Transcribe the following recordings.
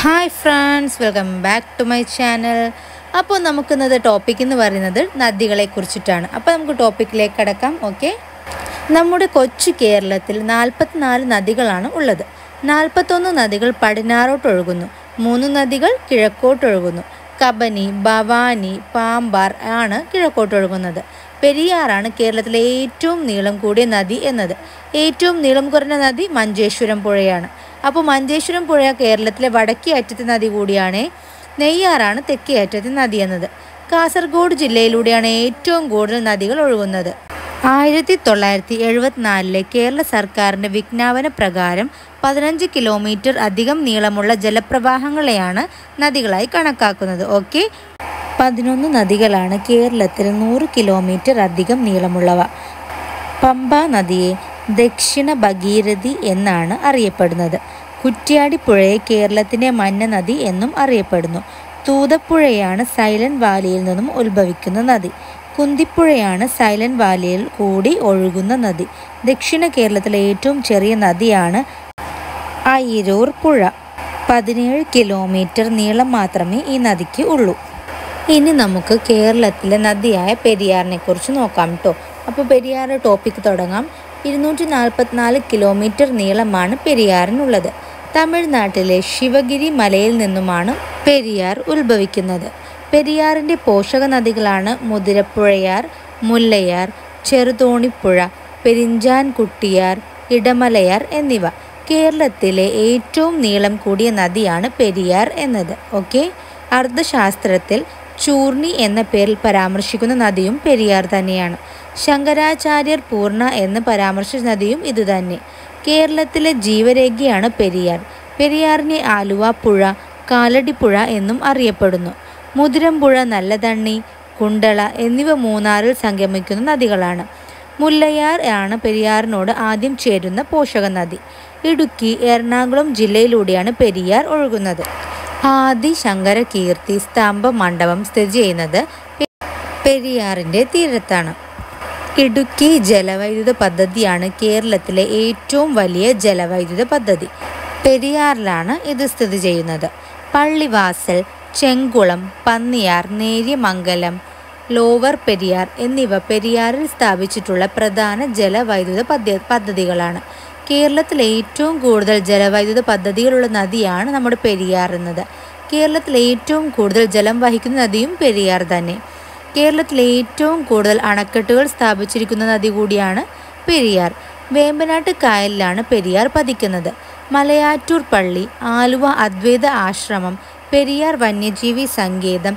hi friends welcome back to my channel അപ്പോൾ നമുക്കിന്നത്തെ topic എന്ന് പറയുന്നത് നദികളെ കുറിച്ചിട്ടാണ് അപ്പോൾ നമുക്ക് ടോപ്പിക്കിലേക്ക് കടക്കാം ഓക്കെ നമ്മുടെ കൊച്ചു കേരളത്തിൽ നാൽപ്പത്തിനാല് നദികളാണ് ഉള്ളത് നാൽപ്പത്തൊന്ന് നദികൾ പടിഞ്ഞാറോട്ട് ഒഴുകുന്നു മൂന്ന് നദികൾ കിഴക്കോട്ട് ഒഴുകുന്നു കബനി ഭവാനി പാമ്പാർ ആണ് കിഴക്കോട്ട് ഒഴുകുന്നത് പെരിയാറാണ് കേരളത്തിലെ ഏറ്റവും നീളം കൂടിയ നദി എന്നത് ഏറ്റവും നീളം കുറഞ്ഞ നദി മഞ്ചേശ്വരം പുഴയാണ് അപ്പോൾ മഞ്ചേശ്വരം പുഴ കേരളത്തിലെ വടക്കേ അറ്റത്തെ നദി കൂടിയാണ് നെയ്യാറാണ് തെക്കേ അറ്റത്തെ നദി എന്നത് കാസർഗോഡ് ജില്ലയിലൂടെയാണ് ഏറ്റവും കൂടുതൽ നദികൾ ഒഴുകുന്നത് ആയിരത്തി തൊള്ളായിരത്തി എഴുപത്തിനാലിലെ കേരള സർക്കാരിൻ്റെ വിജ്ഞാപന പ്രകാരം പതിനഞ്ച് കിലോമീറ്റർ അധികം നീളമുള്ള ജലപ്രവാഹങ്ങളെയാണ് നദികളായി കണക്കാക്കുന്നത് ഓക്കെ പതിനൊന്ന് നദികളാണ് കേരളത്തിൽ നൂറ് കിലോമീറ്റർ അധികം നീളമുള്ളവ പമ്പ നദിയെ ദക്ഷിണ ഭഗീരഥി എന്നാണ് അറിയപ്പെടുന്നത് കുറ്റ്യാടി പുഴയെ കേരളത്തിൻ്റെ മഞ്ഞ നദി എന്നും അറിയപ്പെടുന്നു തൂതപ്പുഴയാണ് സൈലന്റ് വാലിയിൽ നിന്നും ഉത്ഭവിക്കുന്ന നദി കുന്തിപ്പുഴയാണ് സൈലന്റ് വാലിയിൽ കൂടി ഒഴുകുന്ന നദി ദക്ഷിണ കേരളത്തിലെ ഏറ്റവും ചെറിയ നദിയാണ് അയിരൂർ പുഴ പതിനേഴ് കിലോമീറ്റർ നീളം മാത്രമേ ഈ നദിക്ക് ഉള്ളൂ ഇനി നമുക്ക് കേരളത്തിലെ നദിയായ പെരിയാറിനെ കുറിച്ച് നോക്കാം കേട്ടോ അപ്പോൾ പെരിയാർ ടോപ്പിക്ക് തുടങ്ങാം ഇരുന്നൂറ്റി നാൽപ്പത്തിനാല് കിലോമീറ്റർ നീളമാണ് പെരിയാറിനുള്ളത് തമിഴ്നാട്ടിലെ ശിവഗിരി മലയിൽ നിന്നുമാണ് പെരിയാർ ഉത്ഭവിക്കുന്നത് പെരിയാറിൻ്റെ പോഷക നദികളാണ് മുതിരപ്പുഴയാർ മുല്ലയാർ ചെറുതോണിപ്പുഴ പെരിഞ്ചാൻകുട്ടിയാർ ഇടമലയാർ എന്നിവ കേരളത്തിലെ ഏറ്റവും നീളം കൂടിയ നദിയാണ് പെരിയാർ എന്നത് ഓക്കെ അർദ്ധശാസ്ത്രത്തിൽ ചൂർണി എന്ന പേരിൽ പരാമർശിക്കുന്ന നദിയും പെരിയാർ തന്നെയാണ് ശങ്കരാചാര്യർ പൂർണ്ണ എന്ന് പരാമർശിച്ച നദിയും ഇതുതന്നെ കേരളത്തിലെ ജീവരേഖയാണ് പെരിയാർ പെരിയാറിനെ ആലുവ പുഴ കാലടിപ്പുഴ എന്നും അറിയപ്പെടുന്നു മുതിരമ്പുഴ നല്ലതണ്ണി കുണ്ടള എന്നിവ മൂന്നാറിൽ സംഗമിക്കുന്ന നദികളാണ് മുല്ലയാർ ആണ് പെരിയാറിനോട് ആദ്യം ചേരുന്ന പോഷക നദി ഇടുക്കി എറണാകുളം ജില്ലയിലൂടെയാണ് പെരിയാർ ഒഴുകുന്നത് ആദി ശങ്കര കീർത്തി സ്തംഭ മണ്ഡപം സ്ഥിതി ചെയ്യുന്നത് പെ- പെരിയാറിൻ്റെ തീരത്താണ് ഇടുക്കി ജലവൈദ്യുത പദ്ധതിയാണ് കേരളത്തിലെ ഏറ്റവും വലിയ ജലവൈദ്യുത പദ്ധതി പെരിയാറിലാണ് ഇത് സ്ഥിതി ചെയ്യുന്നത് പള്ളിവാസൽ ചെങ്കുളം പന്നിയാർ നേര്യമംഗലം ലോവർ പെരിയാർ എന്നിവ പെരിയാറിൽ സ്ഥാപിച്ചിട്ടുള്ള പ്രധാന ജലവൈദ്യുത പദ്ധ പദ്ധതികളാണ് കേരളത്തിൽ ഏറ്റവും കൂടുതൽ ജലവൈദ്യുത പദ്ധതികളുള്ള നദിയാണ് നമ്മുടെ പെരിയാർ എന്നത് കേരളത്തിൽ ഏറ്റവും കൂടുതൽ ജലം വഹിക്കുന്ന നദിയും പെരിയാർ തന്നെ കേരളത്തിലെ ഏറ്റവും കൂടുതൽ അണക്കെട്ടുകൾ സ്ഥാപിച്ചിരിക്കുന്ന നദി കൂടിയാണ് പെരിയാർ വേമ്പനാട്ട് കായലിലാണ് പെരിയാർ പതിക്കുന്നത് മലയാറ്റൂർ പള്ളി ആലുവ അദ്വൈത ആശ്രമം പെരിയാർ വന്യജീവി സങ്കേതം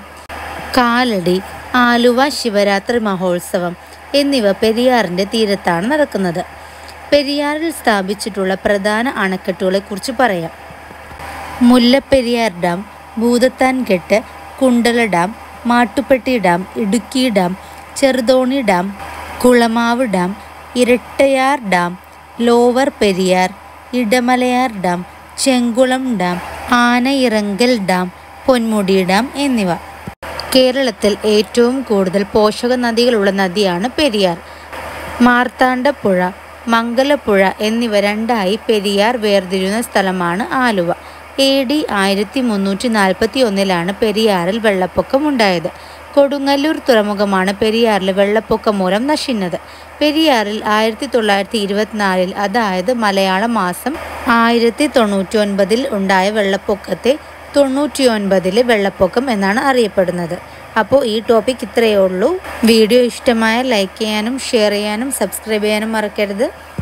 കാലടി ആലുവ ശിവരാത്രി മഹോത്സവം എന്നിവ പെരിയാറിൻ്റെ തീരത്താണ് നടക്കുന്നത് പെരിയാറിൽ സ്ഥാപിച്ചിട്ടുള്ള പ്രധാന അണക്കെട്ടുകളെ കുറിച്ച് പറയാം Mullaperiyar dam Bhoothathankettu Kundala dam Mattupetty dam Idukki dam Cheruthoni dam Kulamavu dam Erattayar dam lower Periyar Idamalayar dam Chenkulam dam Anayirangal dam Ponmudi dam എന്നിവ കേരളത്തിൽ ഏറ്റവും കൂടുതൽ പോഷക നദികളുള്ള നദിയാണ് പെരിയാർ മാർത്താണ്ഡപ്പുഴ മംഗലപ്പുഴ എന്നിവ രണ്ടായി പെരിയാർ വേർതിരിയുന്ന സ്ഥലമാണ് ആലുവ എ ഡി ആയിരത്തി മുന്നൂറ്റി നാൽപ്പത്തി ഒന്നിലാണ് പെരിയാറിൽ വെള്ളപ്പൊക്കം ഉണ്ടായത് കൊടുങ്ങല്ലൂർ തുറമുഖമാണ് പെരിയാറിൽ വെള്ളപ്പൊക്കം മൂലം നശിക്കുന്നത് പെരിയാറിൽ ആയിരത്തി തൊള്ളായിരത്തി ഇരുപത്തിനാലിൽ അതായത് മലയാള മാസം ആയിരത്തി തൊണ്ണൂറ്റി ഒൻപതിൽ ഉണ്ടായ വെള്ളപ്പൊക്കത്തെ തൊണ്ണൂറ്റി ഒൻപതിലെ വെള്ളപ്പൊക്കം എന്നാണ് അറിയപ്പെടുന്നത് അപ്പോൾ ഈ ടോപ്പിക് ഇത്രയേ ഉള്ളൂ വീഡിയോ ഇഷ്ടമായ ലൈക്ക് ചെയ്യാനും ഷെയർ ചെയ്യാനും സബ്സ്ക്രൈബ് ചെയ്യാനും മറക്കരുത്